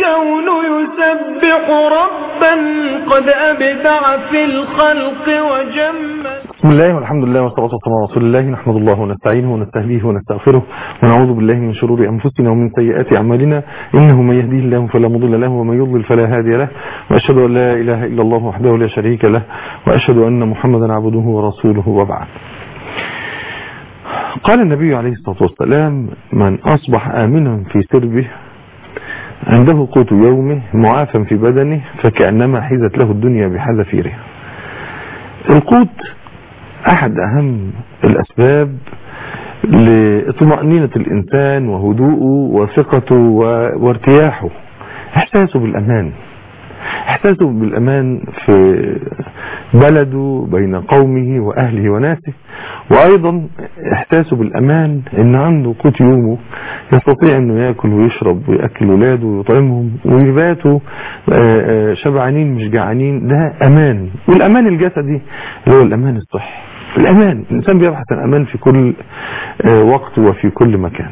الكون يسبح ربا قد أبدع في الخلق وجمل بسم الله والحمد لله والصلاة والسلام على رسول الله نحمد الله ونستعينه ونستهديه ونستغفره ونعوذ بالله من شرور أنفسنا ومن سيئات أعمالنا إنه من يهديه الله فلا مضل له ومن يضلل فلا هادي له وأشهد أن لا إله إلا الله وحده لا شريك له وأشهد أن محمدا عبده ورسوله وبعد قال النبي عليه الصلاة والسلام من أصبح آمنا في سربه عنده قوت يومه معافا في بدنه فكأنما حيزت له الدنيا بحذافيرها القوت أحد أهم الأسباب لطمأنينة الإنسان وهدوءه وثقته وارتياحه إحساسه بالأمان إحساسه بالأمان في بلده بين قومه وأهله وناسه وأيضا إحساسه بالأمان إن عنده قوت يومه يستطيع أنه يأكل ويشرب ويأكل ولاده ويطعمهم ويباتوا شبعانين مش جعانين ده أمان والأمان الجسدي اللي هو الأمان الصحي الأمان الإنسان بيبحث عن أمان في كل وقت وفي كل مكان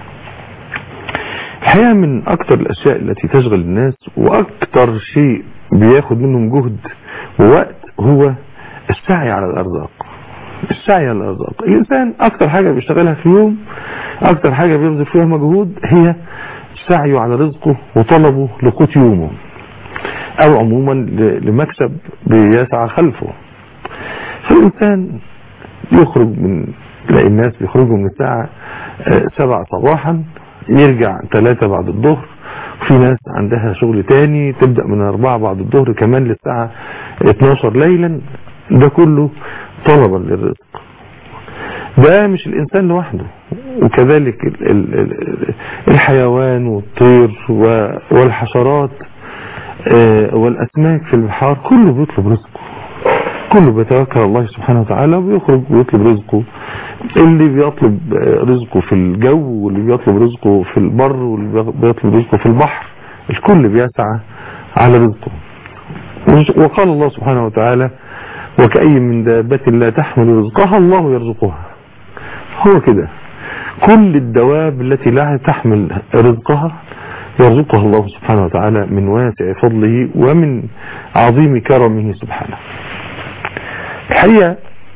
الحقيقة من أكثر الأشياء التي تشغل الناس وأكثر شيء بياخد منهم جهد ووقت هو السعي على الأرزاق السعي على الأرزاق الإنسان أكثر حاجة بيشتغلها في يوم أكثر حاجة بيبذل فيها مجهود هي سعيه على رزقه وطلبه لقوت يومه أو عموما لمكسب بيسعى خلفه فالإنسان يخرج من تلاقي الناس بيخرجوا من الساعة سبعة صباحا يرجع ثلاثة بعد الظهر في ناس عندها شغل تاني تبدأ من أربعة بعد الظهر كمان للساعة 12 ليلا ده كله طلبا للرزق ده مش الإنسان لوحده وكذلك الحيوان والطير والحشرات والأسماك في البحار كله بيطلب رزقه كله بيتوكل على الله سبحانه وتعالى وبيخرج ويطلب رزقه اللي بيطلب رزقه في الجو واللي بيطلب رزقه في البر واللي بيطلب رزقه في البحر الكل بيسعى على رزقه وقال الله سبحانه وتعالى وكأي من دابة لا تحمل رزقها الله يرزقها هو كده كل الدواب التي لا تحمل رزقها يرزقها الله سبحانه وتعالى من واسع فضله ومن عظيم كرمه سبحانه الحقيقة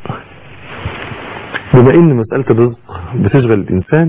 بما ان مسألة الرزق بتشغل الانسان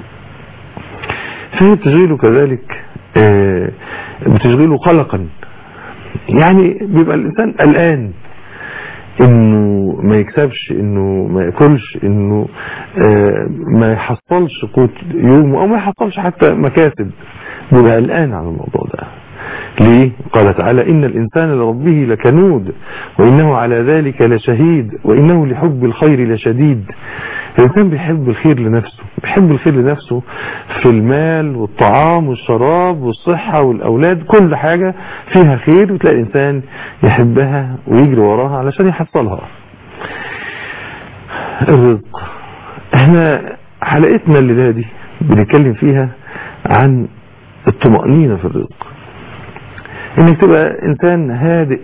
فهي بتشغله كذلك بتشغله قلقا يعني بيبقى الانسان قلقان انه ما يكسبش انه ما ياكلش انه ما يحصلش قوت يومه او ما يحصلش حتى مكاسب بيبقى قلقان على الموضوع ده ليه قال تعالى إن الإنسان لربه لكنود وإنه على ذلك لشهيد وإنه لحب الخير لشديد الإنسان بيحب الخير لنفسه بيحب الخير لنفسه في المال والطعام والشراب والصحة والأولاد كل حاجة فيها خير وتلاقي الإنسان يحبها ويجري وراها علشان يحصلها الرزق احنا حلقتنا الليلة دي بنتكلم فيها عن الطمأنينة في الرزق انك تبقى انسان هادئ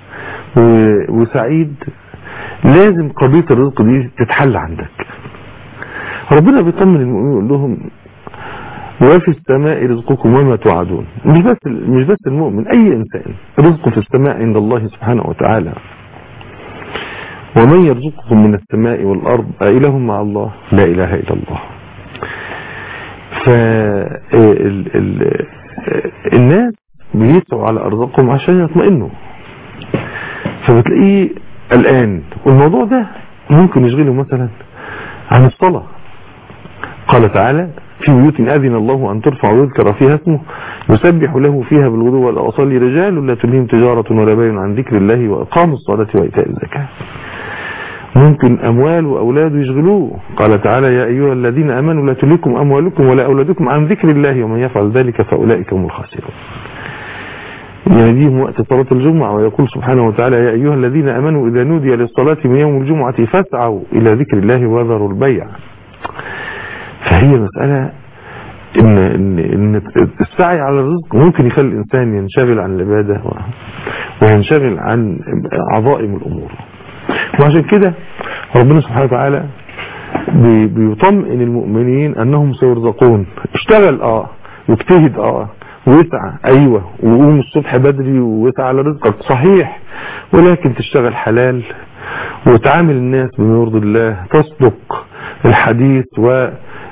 وسعيد لازم قضية الرزق دي تتحل عندك ربنا بيطمن المؤمنين يقول لهم وفي السماء رزقكم وما توعدون مش بس مش بس المؤمن اي انسان رزقه في السماء عند الله سبحانه وتعالى ومن يرزقكم من السماء والارض أإله مع الله لا اله الا الله فالناس بيسعوا على أرزاقهم عشان يطمئنوا فبتلاقيه الآن والموضوع ده ممكن يشغله مثلا عن الصلاة قال تعالى في بيوت أذن الله أن ترفع ويذكر فيها اسمه يسبح له فيها بالغدو والأصال رجال لا تلهم تجارة ولا بيع عن ذكر الله وإقام الصلاة وإيتاء الزكاة ممكن أموال وأولاد يشغلوه قال تعالى يا أيها الذين أمنوا لا تلكم أموالكم ولا أولادكم عن ذكر الله ومن يفعل ذلك فأولئك هم الخاسرون يناديهم وقت صلاة الجمعة ويقول سبحانه وتعالى يا أيها الذين أمنوا إذا نودي للصلاة من يوم الجمعة فاسعوا إلى ذكر الله وذروا البيع فهي مسألة إن, إن, إن السعي على الرزق ممكن يخلي الإنسان ينشغل عن العبادة وينشغل عن عظائم الأمور وعشان كده ربنا سبحانه وتعالى بيطمئن المؤمنين أنهم سيرزقون اشتغل آه واجتهد آه واسعى ايوه وقوم الصبح بدري واسعى على رزقك صحيح ولكن تشتغل حلال وتعامل الناس بما يرضي الله تصدق الحديث و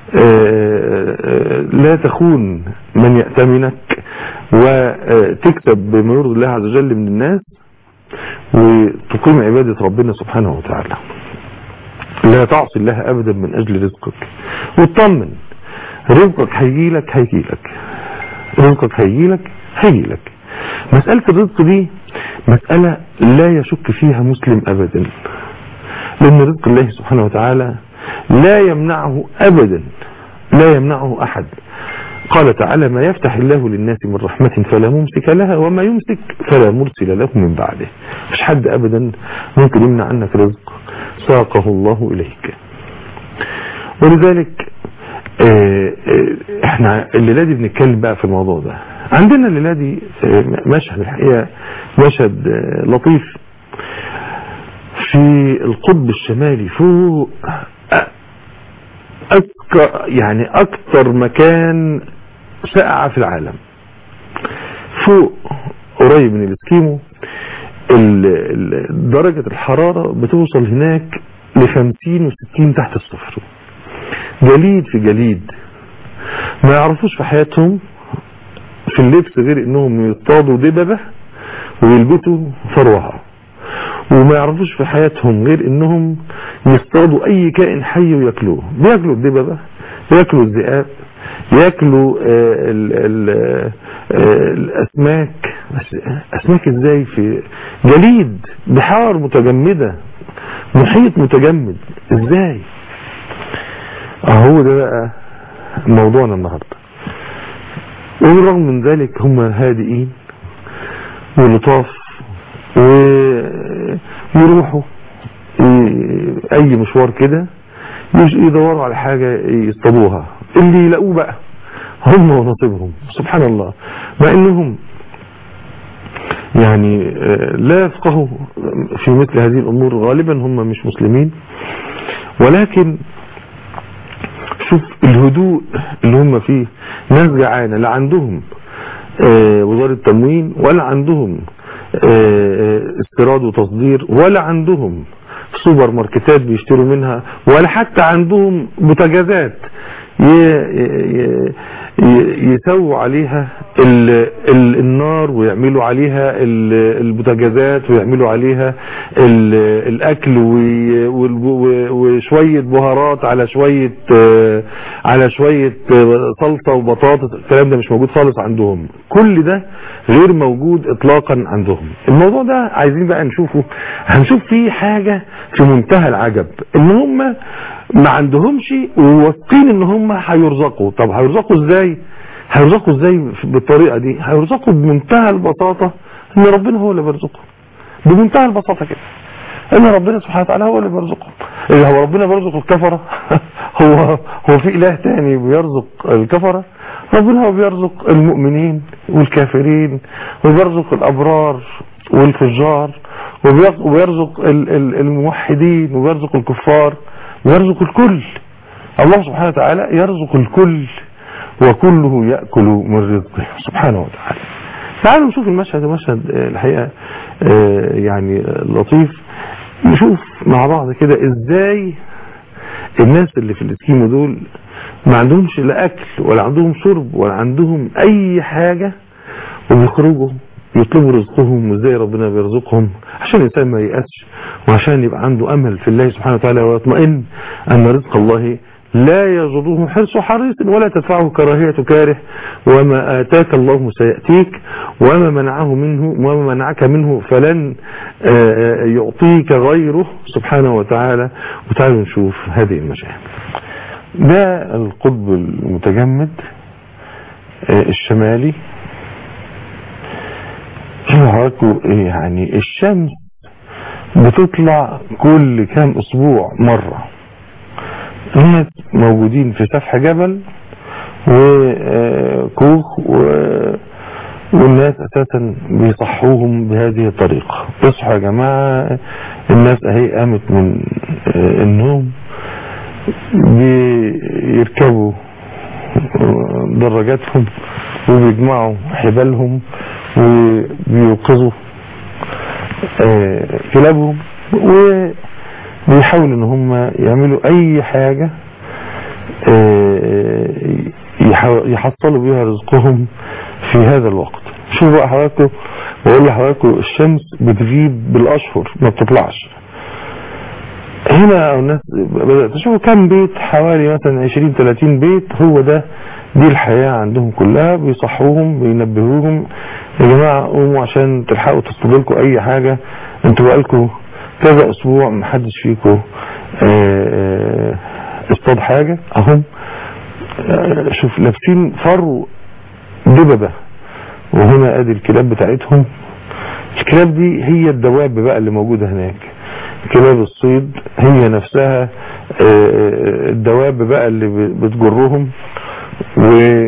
لا تخون من يأتمنك وتكسب بما يرضي الله عز وجل من الناس وتقيم عبادة ربنا سبحانه وتعالى لا تعصي الله ابدا من اجل رزقك واطمن رزقك هيجيلك هيجيلك رزقك هيجيلك هيجيلك مسألة الرزق دي مسألة لا يشك فيها مسلم ابدا لان رزق الله سبحانه وتعالى لا يمنعه ابدا لا يمنعه احد قال تعالى ما يفتح الله للناس من رحمة فلا ممسك لها وما يمسك فلا مرسل له من بعده مش حد ابدا ممكن يمنع عنك رزق ساقه الله اليك ولذلك احنا الليلة دي بنتكلم بقى في الموضوع ده عندنا الليلة دي مشهد الحقيقة مشهد لطيف في القطب الشمالي فوق أكثر يعني أكثر مكان ساقع في العالم فوق قريب من الاسكيمو درجة الحرارة بتوصل هناك لخمسين وستين تحت الصفر جليد في جليد ما يعرفوش في حياتهم في اللبس غير انهم يصطادوا دببة ويلبسوا فروعة وما يعرفوش في حياتهم غير انهم يصطادوا اي كائن حي وياكلوه بياكلوا الدببة ياكلوا الذئاب ياكلوا ال ال الاسماك اسماك ازاي في جليد بحار متجمدة محيط متجمد ازاي اهو ده بقى موضوعنا النهاردة وبالرغم من ذلك هم هادئين ولطاف ويروحوا اي مشوار كده يدوروا على حاجة يصطادوها اللي يلاقوه بقى هم ونصيبهم سبحان الله مع انهم يعني لا يفقهوا في مثل هذه الامور غالبا هم مش مسلمين ولكن شوف الهدوء اللي هم فيه ناس جعانه لا عندهم وزارة تموين ولا عندهم استيراد وتصدير ولا عندهم سوبر ماركتات بيشتروا منها ولا حتى عندهم بوتاجازات يسووا عليها ال ال النار ويعملوا عليها البوتاجازات ويعملوا عليها ال الاكل وشوية بهارات على شوية على شوية صلصة وبطاطس الكلام ده مش موجود خالص عندهم كل ده غير موجود اطلاقا عندهم الموضوع ده عايزين بقى نشوفه هنشوف فيه حاجة في منتهى العجب ان هم ما عندهمش وواثقين ان هم هيرزقوا طب هيرزقوا ازاي هيرزقوا ازاي بالطريقة دي هيرزقوا بمنتهى البساطة ان ربنا هو اللي بيرزقهم بمنتهى البساطة كده ان ربنا سبحانه وتعالى هو اللي بيرزقهم اللي هو ربنا بيرزق الكفرة هو هو في اله تاني بيرزق الكفرة ربنا هو بيرزق المؤمنين والكافرين وبيرزق الابرار والفجار وبيرزق الموحدين وبيرزق الكفار يرزق الكل الله سبحانه وتعالى يرزق الكل وكله يأكل من رزقه سبحانه وتعالى تعالوا نشوف المشهد مشهد الحقيقة يعني لطيف نشوف مع بعض كده ازاي الناس اللي في الاسكيمو دول ما عندهمش لا اكل ولا عندهم شرب ولا عندهم اي حاجة وبيخرجوا يطلبوا رزقهم وازاي ربنا بيرزقهم عشان الانسان ما ييأسش وعشان يبقى عنده امل في الله سبحانه وتعالى ويطمئن ان رزق الله لا يجره حرص حريص ولا تدفعه كراهية كاره وما آتاك الله سيأتيك وما منعه منه وما منعك منه فلن يعطيك غيره سبحانه وتعالى وتعالوا نشوف هذه المشاهد ده القطب المتجمد الشمالي يعني الشمس بتطلع كل كام اسبوع مرة ناس موجودين في سفح جبل وكوخ و... والناس اساسا بيصحوهم بهذه الطريقة اصحوا يا جماعة الناس اهي قامت من النوم بيركبوا دراجاتهم وبيجمعوا حبالهم وبيوقظوا آه، كلابهم وبيحاولوا ان هم يعملوا اي حاجة آه، يح- يحصلوا بيها رزقهم في هذا الوقت شوفوا بقى حضراتكم بقول لحضراتكم الشمس بتغيب بالاشهر ما بتطلعش هنا الناس بدأت تشوفوا كم بيت حوالي مثلا 20 30 بيت هو ده دي الحياة عندهم كلها بيصحوهم بينبهوهم يا جماعة قوموا عشان تلحقوا تصطادوا لكم اي حاجة انتوا بقالكم كذا اسبوع محدش فيكم آه، اصطاد حاجة اهم آه، شوف لابسين فرو دببة وهنا ادي الكلاب بتاعتهم الكلاب دي هي الدواب بقى اللي موجودة هناك كلاب الصيد هي نفسها آه، الدواب بقى اللي ب- بتجرهم و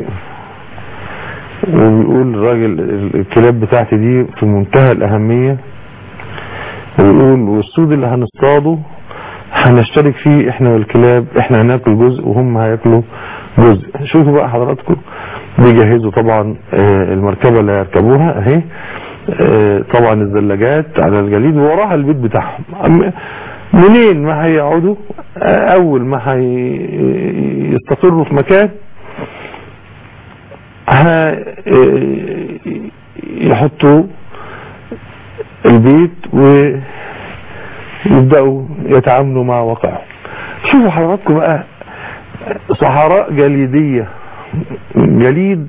وبيقول الراجل الكلاب بتاعتي دي في منتهى الأهمية ويقول والسود اللي هنصطاده هنشترك فيه احنا والكلاب احنا هناكل جزء وهم هياكلوا جزء شوفوا بقى حضراتكم بيجهزوا طبعا آه، المركبة اللي هيركبوها اهي آه، طبعا الزلاجات على الجليد ووراها البيت بتاعهم أم- منين ما هيقعدوا آه، اول ما هيستقروا في مكان ه- يحطوا البيت ويبدأوا يتعاملوا مع واقعهم شوفوا حضراتكم بقى صحراء جليدية جليد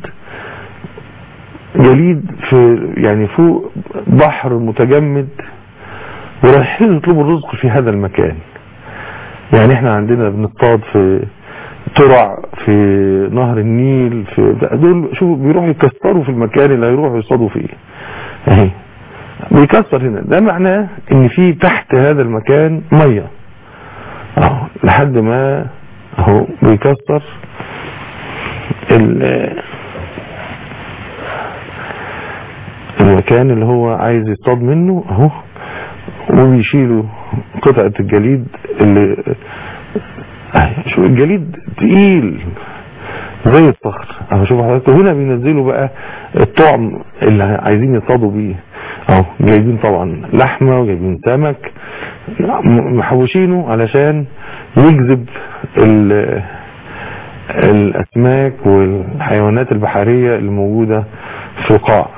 جليد في يعني فوق بحر متجمد ورايحين يطلبوا الرزق في هذا المكان يعني احنا عندنا بنصطاد في ترع في نهر النيل في دول شوفوا بيروحوا يكسروا في المكان اللي هيروحوا يصطادوا فيه اهي بيكسر هنا ده معناه ان في تحت هذا المكان ميه اهو لحد ما اهو بيكسر ال- المكان اللي هو عايز يصطاد منه اهو وبيشيلوا قطعة الجليد اللي شو الجليد تقيل زي الصخر اهو شوف حضرتك هنا بينزلوا بقى الطعم اللي عايزين يصطادوا بيه اهو جايبين طبعا لحمه وجايبين سمك م- محوشينه علشان يجذب ال- الاسماك والحيوانات البحريه الموجوده في القاع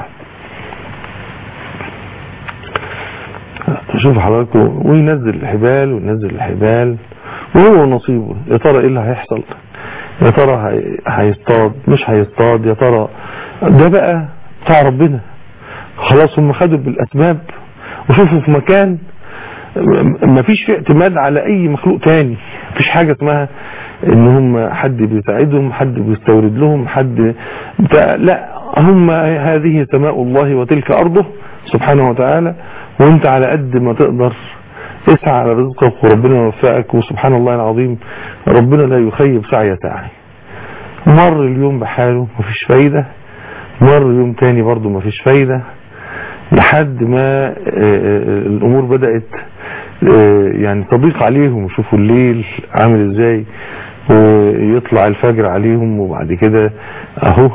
شوف حضراتكم وينزل الحبال وينزل الحبال وهو نصيبه يا ترى ايه اللي هيحصل يا ترى هي- هيصطاد مش هيصطاد يا ترى ده بقى بتاع ربنا خلاص هم خدوا بالاسباب وشوفوا في مكان م- مفيش فيه اعتماد على اي مخلوق تاني مفيش حاجة اسمها ان هم حد بيساعدهم حد بيستورد لهم حد بتاع لا هم هذه سماء الله وتلك ارضه سبحانه وتعالى وانت على قد ما تقدر اسعى على رزقك وربنا يوفقك وسبحان الله العظيم ربنا لا يخيب سعي سعي مر اليوم بحاله مفيش فايدة مر يوم تاني برضو مفيش فايدة لحد ما آه، آه، الامور بدأت آه، يعني تضيق عليهم شوفوا الليل عامل ازاي ويطلع الفجر عليهم وبعد كده اهو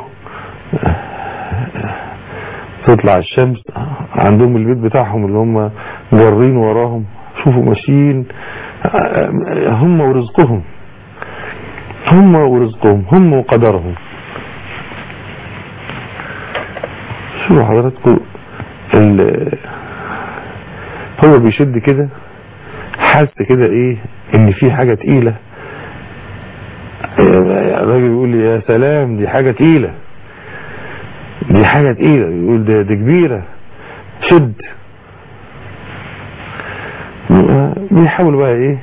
تطلع الشمس عندهم البيت بتاعهم اللي هم جارين وراهم شوفوا ماشيين آه، هم ورزقهم هم ورزقهم هم وقدرهم شوفوا حضراتكم ال- هو بيشد كده حاسس كده ايه ان في حاجة تقيلة الراجل يقول لي يا سلام دي حاجة تقيلة دي حاجة تقيلة يقول ده دي كبيرة شد بيحاولوا بقى ايه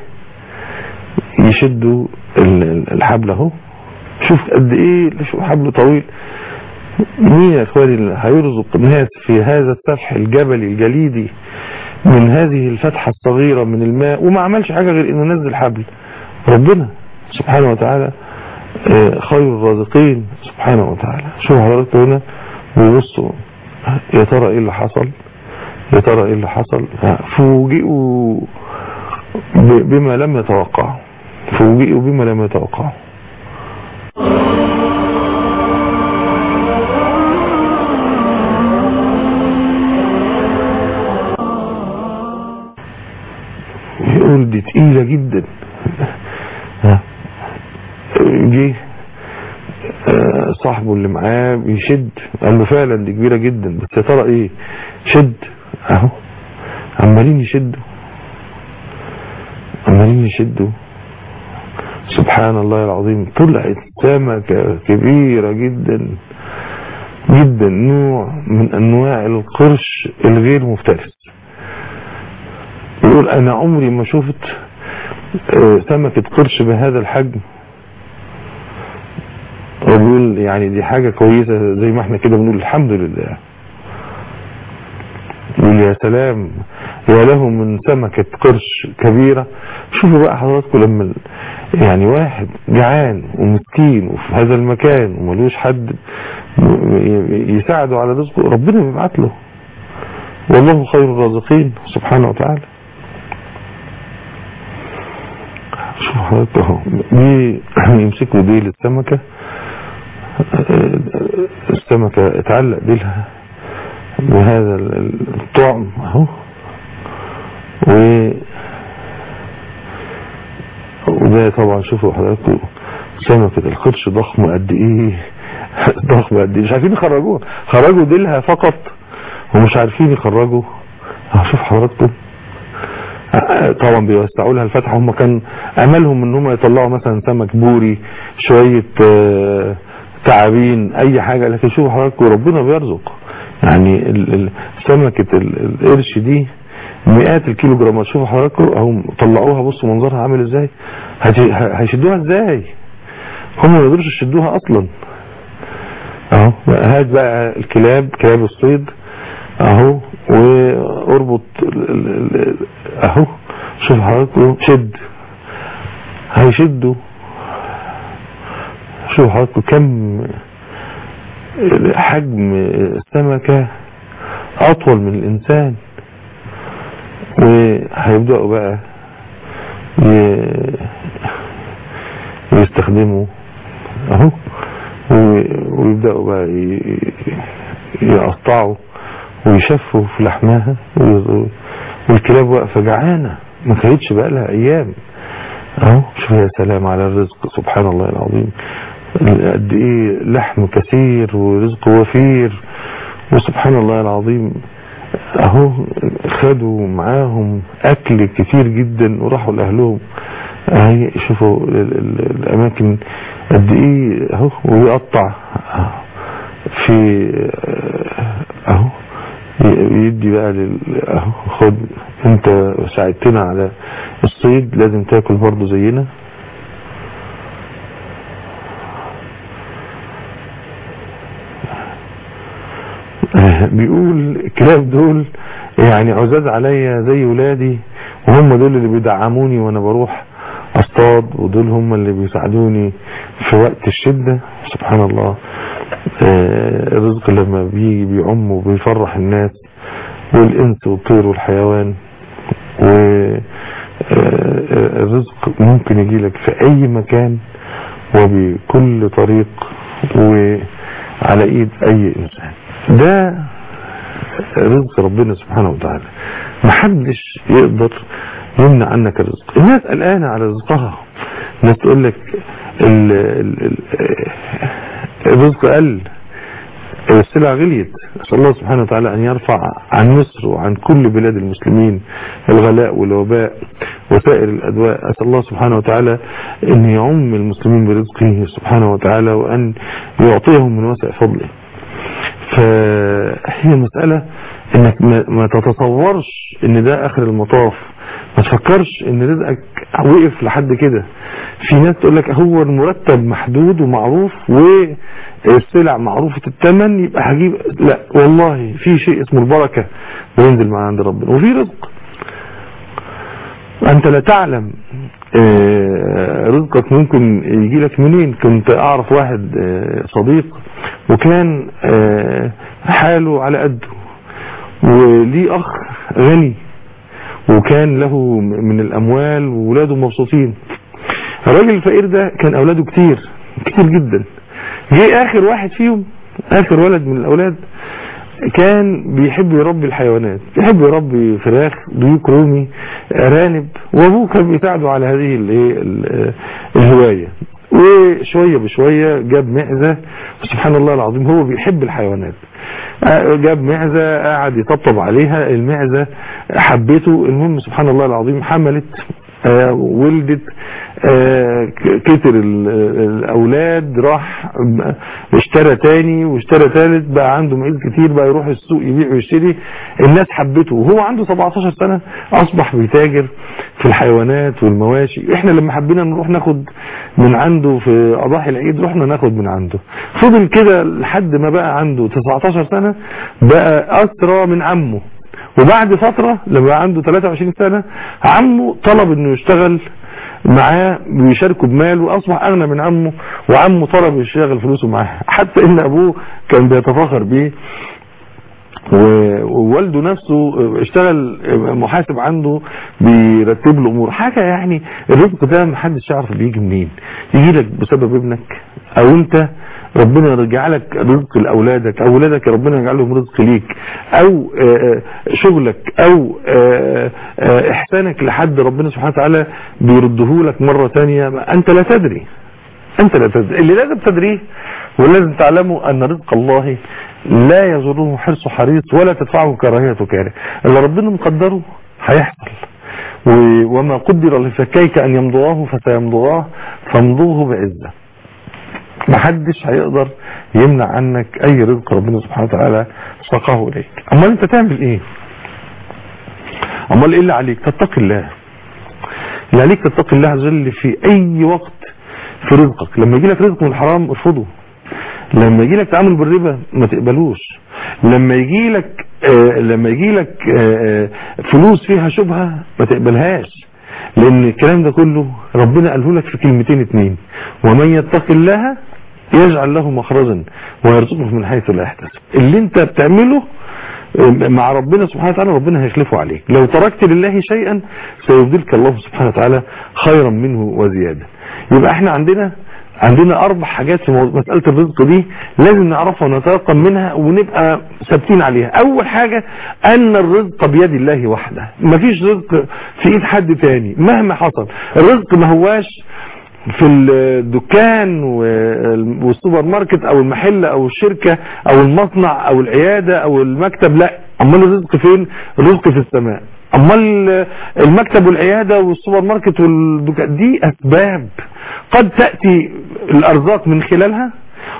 يشدوا ال- ال- الحبل اهو شوف قد ايه شوف حبل طويل مين يا اخواني اللي هيرزق الناس في هذا السفح الجبلي الجليدي من هذه الفتحة الصغيرة من الماء وما عملش حاجة غير انه نزل حبل ربنا سبحانه وتعالى آه، خير الرازقين سبحانه وتعالى شوف حضرتك هنا بيبصوا يا ترى ايه اللي حصل يا ترى ايه اللي حصل فوجئوا ب- بما لم يتوقعوا فوجئوا بما لم يتوقعوا كبيرة جدا ها. جه آه، صاحبه اللي معاه بيشد قال له فعلا دي كبيرة جدا بس يا ترى ايه شد اهو عمالين يشدوا عمالين يشدوا سبحان الله العظيم طلعت سمكة كبيرة جدا جدا نوع من انواع القرش الغير مفترس يقول انا عمري ما شفت آه، سمكة قرش بهذا الحجم وبيقول يعني دي حاجة كويسة زي ما احنا كده بنقول الحمد لله يقول يا سلام يا له من سمكة قرش كبيرة شوفوا بقى حضراتكم لما ال- يعني واحد جعان ومسكين وفي هذا المكان وملوش حد ي- يساعده على رزقه ربنا بيبعت له والله خير الرازقين سبحانه وتعالى شوف حضرتك اهو دي يمسكوا ديل السمكة السمكة اتعلق ديلها بهذا الطعم اهو و وده طبعا شوفوا حضراتكم سمكة القرش ضخمة قد ايه ضخمة قد ايه مش عارفين يخرجوها خرجوا ديلها فقط ومش عارفين يخرجوا اه شوف حضراتكم آه، طبعا بيوسعوا لها الفتحة هم كان املهم ان هم يطلعوا مثلا سمك بوري شوية آه، تعابين اي حاجة لكن شوفوا حضراتكم ربنا بيرزق يعني ال- ال- سمكة ال- القرش دي مئات الكيلو جرامات شوفوا حضراتكم اهو طلعوها بصوا منظرها عامل ازاي هت- ه- هيشدوها ازاي هم ما يقدروش يشدوها اصلا اهو هات بقى الكلاب كلاب الصيد اهو واربط ال- ال- ال- اهو شوف حضراتكم شد هيشدوا شوف حضراتكم كم حجم السمكة اطول من الانسان وهيبدأوا بقى ي- يستخدموا اهو و- ويبدأوا بقى ي- يقطعوا ويشفوا في لحمها وي- والكلاب واقفة جعانة ما كانتش بقى لها ايام اهو شوف يا سلام على الرزق سبحان الله العظيم قد ايه لحم كثير ورزق وفير وسبحان الله العظيم اهو خدوا معاهم اكل كتير جدا وراحوا لاهلهم اهي شوفوا ال- ال- الاماكن قد ايه اهو ويقطع في اهو يدي بقى لل اهو خد انت ساعدتنا على الصيد لازم تاكل برضو زينا بيقول الكلاب دول يعني عزاز عليا زي ولادي وهم دول اللي بيدعموني وانا بروح اصطاد ودول هم اللي بيساعدوني في وقت الشدة سبحان الله آه، الرزق لما بيجي بيعم وبيفرح الناس والانس والطير والحيوان والرزق ممكن يجي لك في اي مكان وبكل طريق وعلى ايد اي انسان ده رزق ربنا سبحانه وتعالى محدش يقدر يمنع عنك الرزق الناس قلقانة على رزقها الناس تقول لك ال- ال- ال- الرزق قل السلع غليت أسأل الله سبحانه وتعالى أن يرفع عن مصر وعن كل بلاد المسلمين الغلاء والوباء وسائر الأدواء أسأل الله سبحانه وتعالى أن يعم المسلمين برزقه سبحانه وتعالى وأن يعطيهم من وسع فضله فهي مسألة انك ما ما تتصورش ان ده اخر المطاف ما تفكرش ان رزقك وقف لحد كده في ناس تقول لك هو المرتب محدود ومعروف والسلع معروفة الثمن يبقى هجيب لا والله في شيء اسمه البركة بينزل من عند ربنا وفي رزق انت لا تعلم آه، رزقك ممكن يجي لك منين كنت اعرف واحد آه، صديق وكان آه، حاله على قده وليه اخ غني وكان له من الاموال وولاده مبسوطين الراجل الفقير ده كان اولاده كتير كتير جدا جه اخر واحد فيهم اخر ولد من الاولاد كان بيحب يربي الحيوانات بيحب يربي فراخ ديك رومي ارانب وابوه كان بيساعده على هذه الايه ال- الهوايه وشويه بشويه جاب معزه سبحان الله العظيم هو بيحب الحيوانات آه، جاب معزه قعد يطبطب عليها المعزه حبته المهم سبحان الله العظيم حملت آه، ولدت آه، ك- كتر ال- الاولاد راح ب- اشترى تاني واشترى تالت بقى عنده معيز كتير بقى يروح السوق يبيع ويشتري الناس حبته وهو عنده 17 سنة اصبح بيتاجر في الحيوانات والمواشي احنا لما حبينا نروح ناخد من عنده في اضاحي العيد رحنا ناخد من عنده فضل كده لحد ما بقى عنده 19 سنة بقى اسرى من عمه وبعد فترة لما بقى عنده 23 سنة عمه طلب انه يشتغل معاه ويشاركه بماله واصبح اغنى من عمه وعمه طلب يشتغل فلوسه معاه حتى ان ابوه كان بيتفاخر بيه و- ووالده نفسه اشتغل محاسب عنده بيرتب له امور حاجه يعني الرزق ده محدش يعرف بيجي منين يجي لك بسبب ابنك او انت ربنا يرجع لك رزق لاولادك او ولادك ربنا يجعل لهم رزق ليك او آه، آه، شغلك او آه، آه، احسانك لحد ربنا سبحانه وتعالى بيرده لك مره ثانيه انت لا تدري انت لا تدري اللي لازم تدريه ولازم تعلموا ان رزق الله لا يزره حرص حريص ولا تدفعه كراهية كاره اللي ربنا مقدره هيحصل و- وما قدر لفكيك ان يمضغاه فسيمضغاه فامضوه بعزة محدش هيقدر يمنع عنك اي رزق ربنا سبحانه وتعالى ساقه اليك امال انت تعمل ايه امال ايه اللي عليك تتقي الله اللي عليك تتقي الله عز وجل في اي وقت في رزقك لما يجي لك رزق من الحرام ارفضه لما يجي لك تعامل بالربا ما تقبلوش لما يجي لك آه لما يجي لك آه آه، فلوس فيها شبهة ما تقبلهاش لان الكلام ده كله ربنا قاله لك في كلمتين اتنين ومن يتق الله يجعل له مخرجا ويرزقه من حيث لا يحتسب اللي انت بتعمله مع ربنا سبحانه وتعالى ربنا هيخلفه عليك لو تركت لله شيئا سيبدلك الله سبحانه وتعالى خيرا منه وزيادة يبقى احنا عندنا عندنا اربع حاجات في موضوع- مسألة الرزق دي لازم نعرفها ونتيقن منها ونبقى ثابتين عليها اول حاجة ان الرزق بيد الله وحده مفيش رزق في ايد حد تاني مهما حصل الرزق ما هواش في الدكان وال- والسوبر ماركت او المحل او الشركة او المصنع او العيادة او المكتب لا امال الرزق فين الرزق في السماء امال المكتب والعيادة والسوبر ماركت والدكان دي اسباب قد تأتي الارزاق من خلالها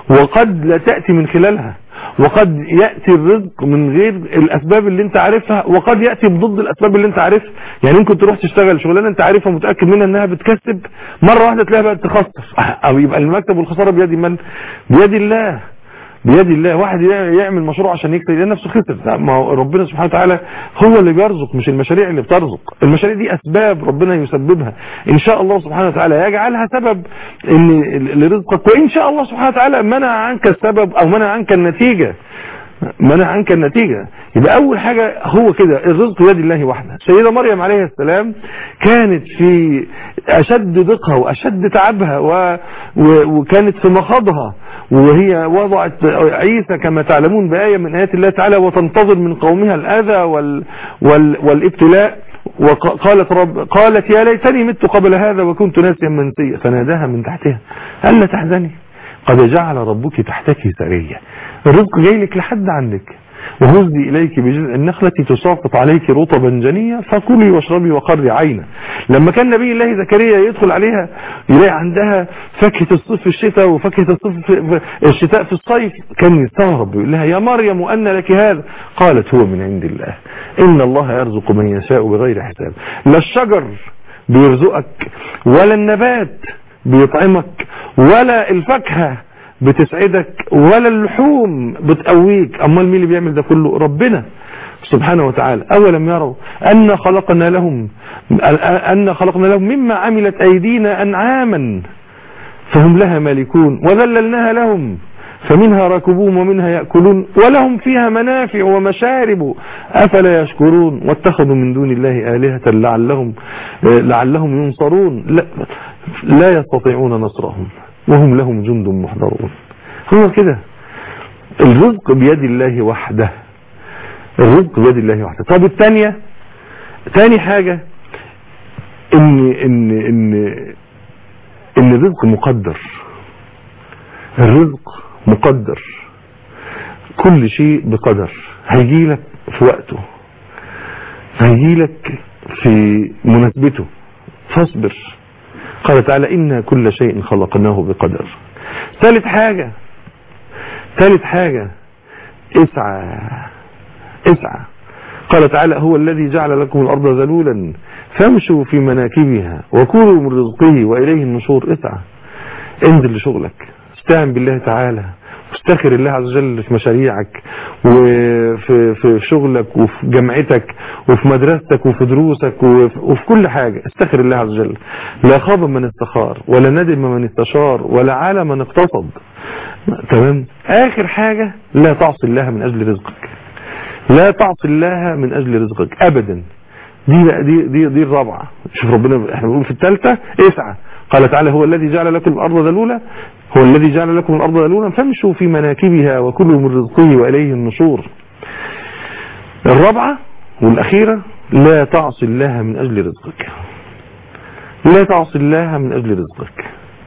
وقد لا تأتي من خلالها وقد يأتي الرزق من غير الأسباب اللي انت عارفها وقد يأتي بضد الأسباب اللي انت عارفها يعني ممكن تروح تشتغل شغلانة انت عارفها متأكد منها انها بتكسب مرة واحدة تلاقيها بقت تخسر او يبقى المكتب والخسارة بيد من بيد الله بيد الله واحد يعمل مشروع عشان يكسب يلاقي نفسه خسر لا، ما هو ربنا سبحانه وتعالى هو اللي بيرزق مش المشاريع اللي بترزق المشاريع دي اسباب ربنا يسببها ان شاء الله سبحانه وتعالى يجعلها سبب ان لرزقك وان شاء الله سبحانه وتعالى منع عنك السبب او منع عنك النتيجة منع عنك النتيجة يبقى اول حاجة هو كده الرزق بيد الله وحده سيدة مريم عليه السلام كانت في اشد ضيقها واشد تعبها و... و... وكانت في مخاضها وهي وضعت عيسى كما تعلمون بآية من آيات الله تعالى وتنتظر من قومها الأذى وال... وال... والابتلاء وقالت رب قالت يا ليتني مت قبل هذا وكنت ناسيا منسيا فناداها من تحتها ألا تحزني قد جعل ربك تحتك سرية الرزق جاي لك لحد عندك وهزي إليك بجذع النخلة تساقط عليك رطبا جنيا فكلي واشربي وقري عينا لما كان نبي الله زكريا يدخل عليها يلاقي عندها فاكهة الصيف في الشتاء وفاكهة الصيف في في الشتاء في الصيف كان يستغرب يقول لها يا مريم أن لك هذا قالت هو من عند الله إن الله يرزق من يشاء بغير حساب لا الشجر بيرزقك ولا النبات بيطعمك ولا الفاكهة بتسعدك ولا اللحوم بتقويك امال مين اللي بيعمل ده كله ربنا سبحانه وتعالى اولم يروا ان خلقنا لهم ان خلقنا لهم مما عملت ايدينا انعاما فهم لها مالكون وذللناها لهم فمنها ركبون ومنها يأكلون ولهم فيها منافع ومشارب أفلا يشكرون واتخذوا من دون الله آلهة لعلهم, لعلهم ينصرون لا, لا يستطيعون نصرهم وهم لهم جند محضرون هو كده الرزق بيد الله وحده الرزق بيد الله وحده طب الثانية ثاني حاجة ان ان ان ان الرزق مقدر الرزق مقدر كل شيء بقدر هيجي لك في وقته هيجي لك في مناسبته فاصبر قال تعالى إن كل شيء خلقناه بقدر ثالث حاجة ثالث حاجة اسعى اسعى قال تعالى هو الذي جعل لكم الأرض ذلولا فامشوا في مناكبها وكلوا من رزقه وإليه النشور اسعى انزل لشغلك استعن بالله تعالى واستخر الله عز وجل في مشاريعك وفي في شغلك وفي جامعتك وفي مدرستك وفي دروسك وفي, وفي كل حاجة استخر الله عز وجل لا خاب من استخار ولا ندم من استشار ولا عال من اقتصد تمام اخر حاجة لا تعصي الله من اجل رزقك لا تعصي الله من اجل رزقك ابدا دي بقى دي دي دي الرابعه شوف ربنا احنا بنقول في الثالثه اسعى قال تعالى هو الذي جعل لكم الارض ذلولا هو الذي جعل لكم الارض ذلولا فامشوا في مناكبها وكلوا من رزقه واليه النشور الرابعه والاخيره لا تعصي الله من اجل رزقك لا تعصي الله من اجل رزقك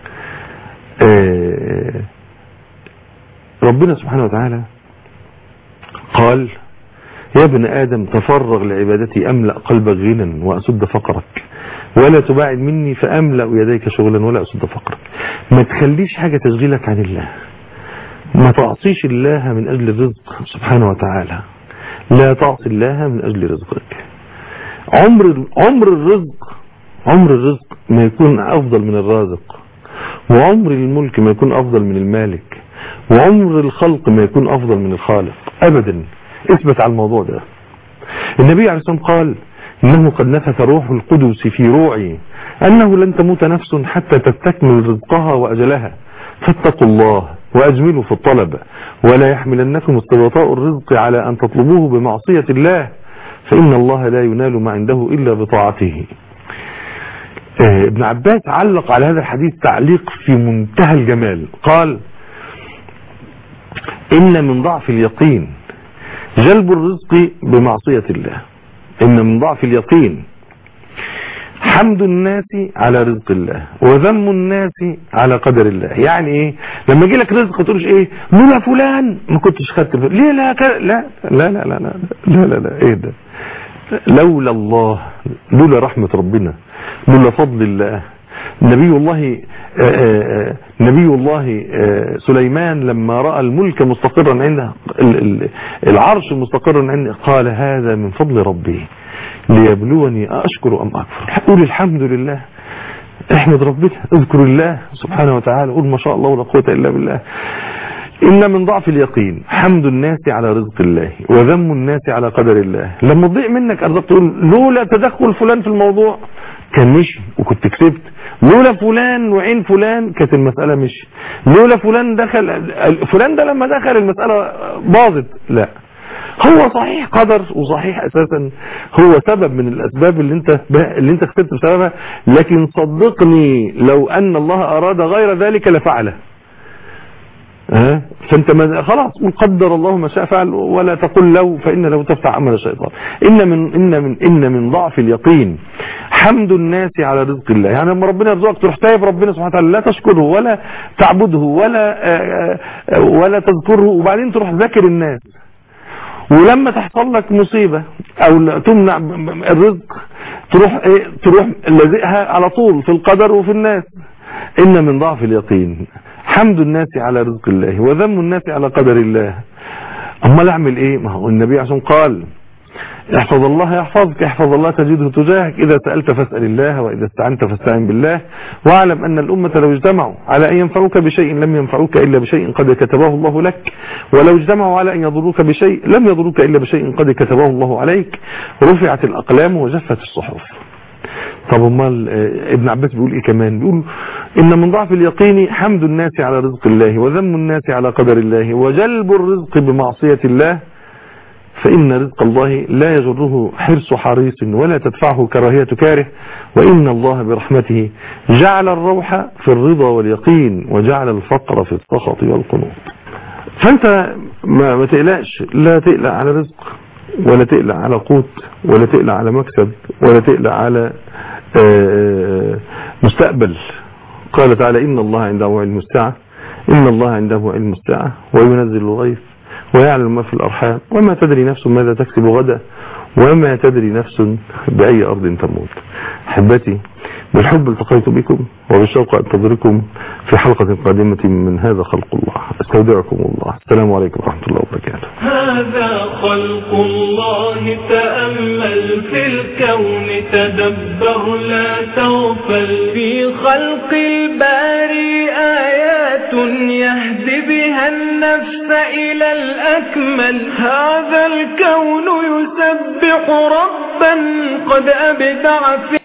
آه ربنا سبحانه وتعالى قال يا ابن آدم تفرغ لعبادتي أملأ قلبك غنى وأسد فقرك ولا تباعد مني فأملأ يديك شغلا ولا أسد فقرك ما تخليش حاجة تشغلك عن الله ما تعصيش الله من أجل الرزق سبحانه وتعالى لا تعصي الله من أجل رزقك عمر عمر الرزق عمر الرزق ما يكون أفضل من الرازق وعمر الملك ما يكون أفضل من المالك وعمر الخلق ما يكون أفضل من الخالق أبدا اثبت على الموضوع ده النبي عليه الصلاة والسلام قال إنه قد نفث روح القدس في روعي أنه لن تموت نفس حتى تستكمل رزقها وأجلها فاتقوا الله وأجملوا في الطلب ولا يحملنكم استبطاء الرزق على أن تطلبوه بمعصية الله فإن الله لا ينال ما عنده إلا بطاعته ابن عباس علق على هذا الحديث تعليق في منتهى الجمال قال إن من ضعف اليقين جلب الرزق بمعصية الله إن من ضعف اليقين حمد الناس على رزق الله وذم الناس على قدر الله يعني ايه لما يجي لك رزق تقولش ايه لولا فلان ما كنتش خدت ليه لا لا لا لا لا لا لا لا لا ايه ده لولا الله لولا رحمة ربنا لولا فضل الله نبي الله آآ آآ نبي الله سليمان لما رأى الملك مستقرا عنده العرش مستقرا عنده قال هذا من فضل ربي ليبلوني أشكر أم أكفر قول الحمد لله احمد ربنا اذكر الله سبحانه وتعالى قول ما شاء الله ولا قوة إلا بالله إن من ضعف اليقين حمد الناس على رزق الله وذم الناس على قدر الله لما تضيع منك أرزق تقول لولا تدخل فلان في الموضوع كان مشي وكنت كسبت لولا فلان وعين فلان كانت المسألة مشي لولا فلان دخل فلان ده لما دخل المسألة باظت لا هو صحيح قدر وصحيح اساسا هو سبب من الاسباب اللي انت اللي انت خسرت بسببها لكن صدقني لو ان الله اراد غير ذلك لفعله ها فانت ما خلاص قل قدر الله ما شاء فعل ولا تقل لو فان لو تفتح عمل الشيطان ان من ان من ان من ضعف اليقين حمد الناس على رزق الله يعني لما ربنا يرزقك تروح تايب ربنا سبحانه وتعالى لا تشكره ولا تعبده ولا ولا تذكره وبعدين تروح ذاكر الناس ولما تحصل لك مصيبة او تمنع الرزق تروح ايه تروح لازقها على طول في القدر وفي الناس ان من ضعف اليقين حمد الناس على رزق الله وذم الناس على قدر الله امال اعمل ايه ما هو النبي عشان قال احفظ الله يحفظك احفظ الله تجده تجاهك اذا سألت فاسأل الله واذا استعنت فاستعن بالله واعلم ان الامة لو اجتمعوا على ان ينفعوك بشيء لم ينفعوك الا بشيء قد كتبه الله لك ولو اجتمعوا على ان يضروك بشيء لم يضروك الا بشيء قد كتبه الله عليك رفعت الاقلام وجفت الصحف طب امال ابن عباس بيقول ايه كمان بيقول ان من ضعف اليقين حمد الناس على رزق الله وذم الناس على قدر الله وجلب الرزق بمعصية الله فإن رزق الله لا يجره حرص حريص ولا تدفعه كراهية كاره وإن الله برحمته جعل الروح في الرضا واليقين وجعل الفقر في السخط والقنوط فأنت ما, ما تقلقش لا تقلق على رزق ولا تقلق على قوت ولا تقلق على مكسب ولا تقلق على آه، مستقبل قال تعالى إن الله عنده علم الساعة إن الله عنده علم الساعة وينزل الغيث ويعلم ما في الأرحام وما تدري نفس ماذا تكسب غدا وما تدري نفس بأي أرض تموت أحبتي بالحب التقيت بكم وبالشوق أنتظركم في حلقة قادمة من هذا خلق الله استودعكم الله السلام عليكم ورحمة الله وبركاته هذا خلق الله تأمل في الكون تدبر لا تغفل في خلق الباري آيات يهدي بها النفس إلى الأكمل هذا الكون يسبح ربا قد أبدع في